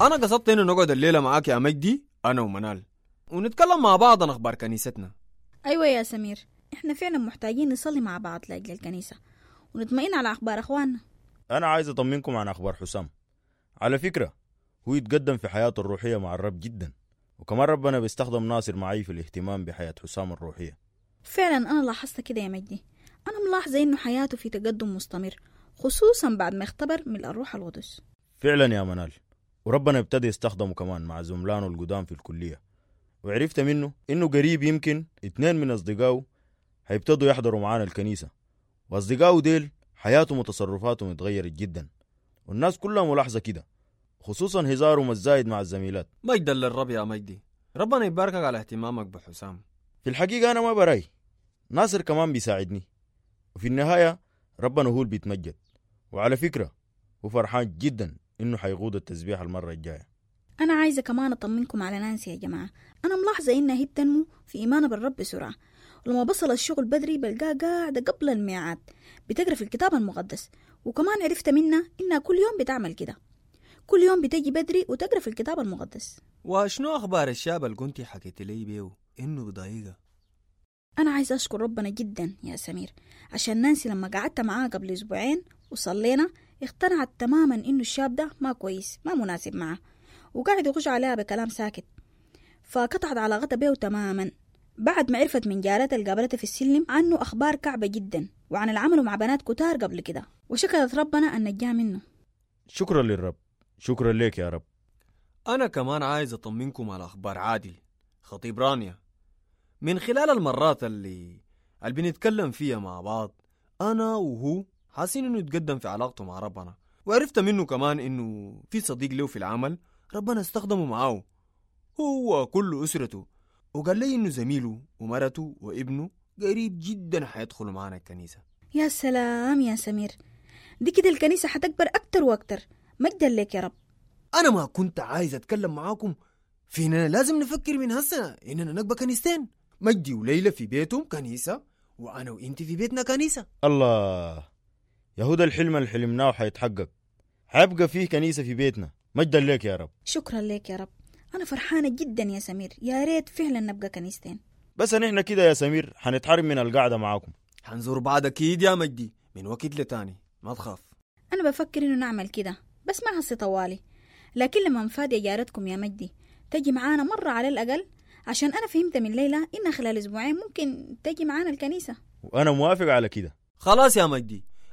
أنا قصدت إنه نقعد الليلة معاك يا مجدي أنا ومنال ونتكلم مع بعض عن أخبار كنيستنا أيوة يا سمير إحنا فعلا محتاجين نصلي مع بعض لأجل الكنيسة ونطمئن على أخبار أخواننا أنا عايز أطمنكم عن أخبار حسام على فكرة هو يتقدم في حياته الروحية مع الرب جدا وكمان ربنا بيستخدم ناصر معي في الاهتمام بحياة حسام الروحية فعلا أنا لاحظت كده يا مجدي أنا ملاحظة إنه حياته في تقدم مستمر خصوصا بعد ما اختبر من الروح القدس فعلا يا منال وربنا ابتدى يستخدمه كمان مع زملانه القدام في الكلية وعرفت منه إنه قريب يمكن اتنين من أصدقائه هيبتدوا يحضروا معانا الكنيسة وأصدقائه ديل حياتهم وتصرفاتهم اتغيرت جدا والناس كلها ملاحظة كده خصوصا هزارهم الزايد مع الزميلات مجدا للرب يا مجدي ربنا يباركك على اهتمامك بحسام في الحقيقة أنا ما براي ناصر كمان بيساعدني وفي النهاية ربنا هو اللي بيتمجد وعلى فكرة هو فرحان جدا إنه حيقود التسبيح المرة الجاية أنا عايزة كمان أطمنكم على نانسي يا جماعة أنا ملاحظة إنها هي بتنمو في إيمانها بالرب بسرعة ولما بصل الشغل بدري بلقاها قاعدة قبل الميعاد بتقرا في الكتاب المقدس وكمان عرفت منها إنها كل يوم بتعمل كده كل يوم بتجي بدري وتقرا في الكتاب المقدس وشنو أخبار الشاب اللي كنتي حكيت لي بيه إنه بضايقة أنا عايزة أشكر ربنا جدا يا سمير عشان نانسي لما قعدت معاها قبل أسبوعين وصلينا اقتنعت تماما إنه الشاب ده ما كويس ما مناسب معاه وقاعد يخش عليها بكلام ساكت فقطعت علاقتها بيه تماما بعد ما عرفت من جارتها اللي قابلتها في السلم عنه أخبار كعبة جدا وعن العمل مع بنات كتار قبل كده وشكرت ربنا أن نجاه منه شكرا للرب شكرا لك يا رب أنا كمان عايز أطمنكم على أخبار عادل خطيب رانيا من خلال المرات اللي اللي بنتكلم فيها مع بعض أنا وهو حاسين إنه يتقدم في علاقته مع ربنا وعرفت منه كمان إنه في صديق له في العمل ربنا استخدمه معاه هو كل أسرته وقال لي إنه زميله ومرته وابنه قريب جدا حيدخلوا معانا الكنيسة يا سلام يا سمير دي كده الكنيسة حتكبر أكتر وأكتر مجدا لك يا رب أنا ما كنت عايز أتكلم معاكم في إننا لازم نفكر من هسه إننا نقبى كنيستين مجدي وليلى في بيتهم كنيسة وأنا وإنت في بيتنا كنيسة الله يهود الحلم اللي حلمناه حيتحقق حيبقى فيه كنيسة في بيتنا مجدا لك يا رب شكرا لك يا رب أنا فرحانة جدا يا سمير يا ريت فعلا نبقى كنيستين بس نحن كده يا سمير حنتحرم من القعدة معاكم حنزور بعض أكيد يا مجدي من وقت لتاني ما تخاف أنا بفكر إنه نعمل كده بس ما هسي طوالي لكن لما مفادي جارتكم يا مجدي تجي معانا مرة على الأقل عشان أنا فهمت من ليلى إنها خلال أسبوعين ممكن تجي معانا الكنيسة وأنا موافق على كده خلاص يا مجدي